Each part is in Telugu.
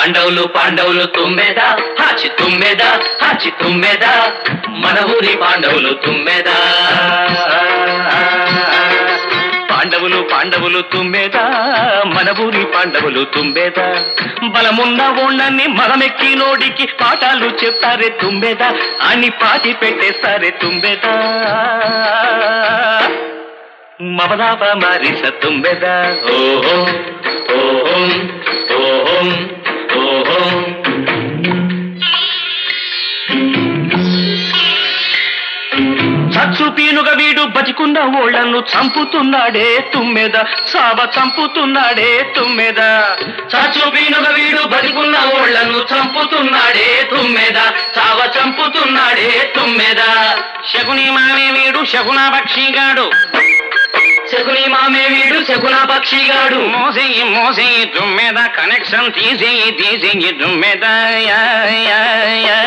పాండవులు పాండవులు తుమ్మెద హాచి తుమ్మెద హాచి తుమ్మెద మన ఊరి పాండవులు తుమ్మెద పాండవులు పాండవులు తుమ్మెద మన ఊరి పాండవులు తుమ్మెద బలమున్న ఓళ్ళని మనమెక్కి నోడికి పాఠాలు చెప్తారే తుమ్మెద అని పాటి పెట్టేస్తారే తుమ్మెద మమదాప మారిస తుమ్మెద ఓహో ఓహో ఓహో ఓహో చచ్చు పీనుగ వీడు బతికున్న ఓళ్లను చంపుతున్నాడే తుమ్మెద సావ చంపుతున్నాడే తుమ్మెద చచ్చు పీనుగ వీడు బతికున్న ఓళ్లను చంపుతున్నాడే తుమ్మెద సావ చంపుతున్నాడే తుమ్మెద శకుని మామే వీడు శకున పక్షిగాడు శకుని మామే వీడు శకున పక్షిగాడు మోసేయి మోసేయి తుమ్మెద కనెక్షన్ తీసేయి తీసేయి తుమ్మెద యా, యా, యా.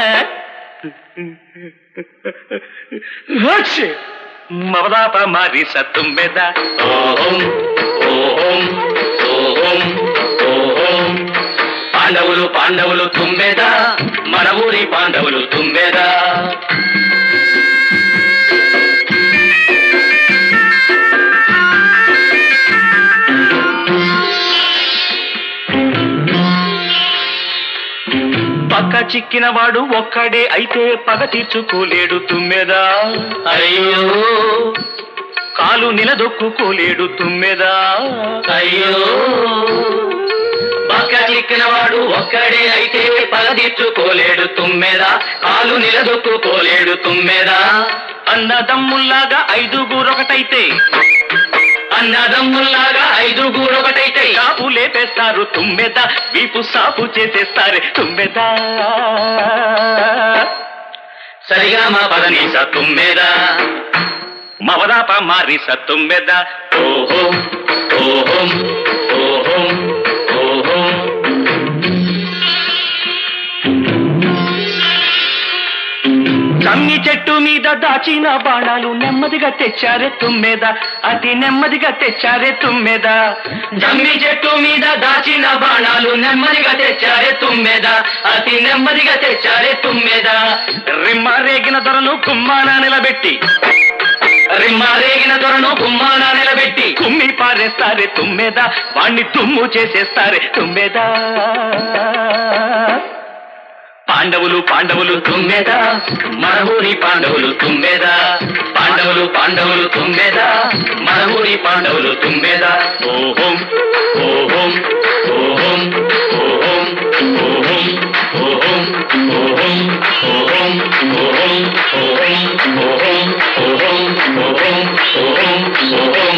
వచ్చి మమదాప మారి సత్తుమ్మెద ఓహం ఓహం ఓహం ఓహం పాండవులు పాండవులు తుమ్మెద మన ఊరి పాండవులు తుమ్మెద పక్క చిక్కిన వాడు ఒక్కడే అయితే పగ తీర్చుకోలేడు తుమ్మెదా అయ్యో కాలు నిలదొక్కుకోలేడు తుమ్మెదా అయ్యో పక్క చిక్కిన వాడు ఒక్కడే అయితే పగ తీర్చుకోలేడు తుమ్మెదా కాలు నిలదొక్కుకోలేడు తుమ్మెదా అన్నదమ్ముల్లాగా ఐదుగురొకటైతే అన్నదమ్ముల్లాగా ఐదుగురు ఒకటైతే కాపు లేపేస్తారు తుమ్మెద వీపు సాపు చేసేస్తారు తుమ్మెద సరిగా మా పదనీస తుమ్మెద మవదాప మారిస తుమ్మెద ఓహో ఓహో ఓహో ఓహో కమ్మి చెట్టు మీద దాచిన బాణాలు నెమ్మదిగా తెచ్చారే తుమ్మెద అతి నెమ్మదిగా తెచ్చారే తుమ్మెద జమ్మి చెట్టు మీద దాచిన బాణాలు నెమ్మదిగా తెచ్చారే తుమ్మెద అతి నెమ్మదిగా తెచ్చారే తుమ్మెద రిమ్మ రేగిన దొరను గుమ్మాన నిలబెట్టి రిమ్మ రేగిన దొరను గుమ్మాన నిలబెట్టి కుమ్మి పారేస్తారే తుమ్మెద వాణ్ణి తుమ్ము చేసేస్తారే తుమ్మెద పాండవులు పాండవులు తుమ్మెద మన ఊరి పాండవులు తుమ్మెద పాండవులు పాండవులు తుమ్మెద మన ఊరి పాండవులు తుమ్మెద ఓహోం ఓహోం ఓహోం ఓహోం ఓహోం ఓహోం ఓహోం ఓహోం ఓహోం ఓహోం ఓహోం ఓహోం ఓహోం ఓహోం ఓహోం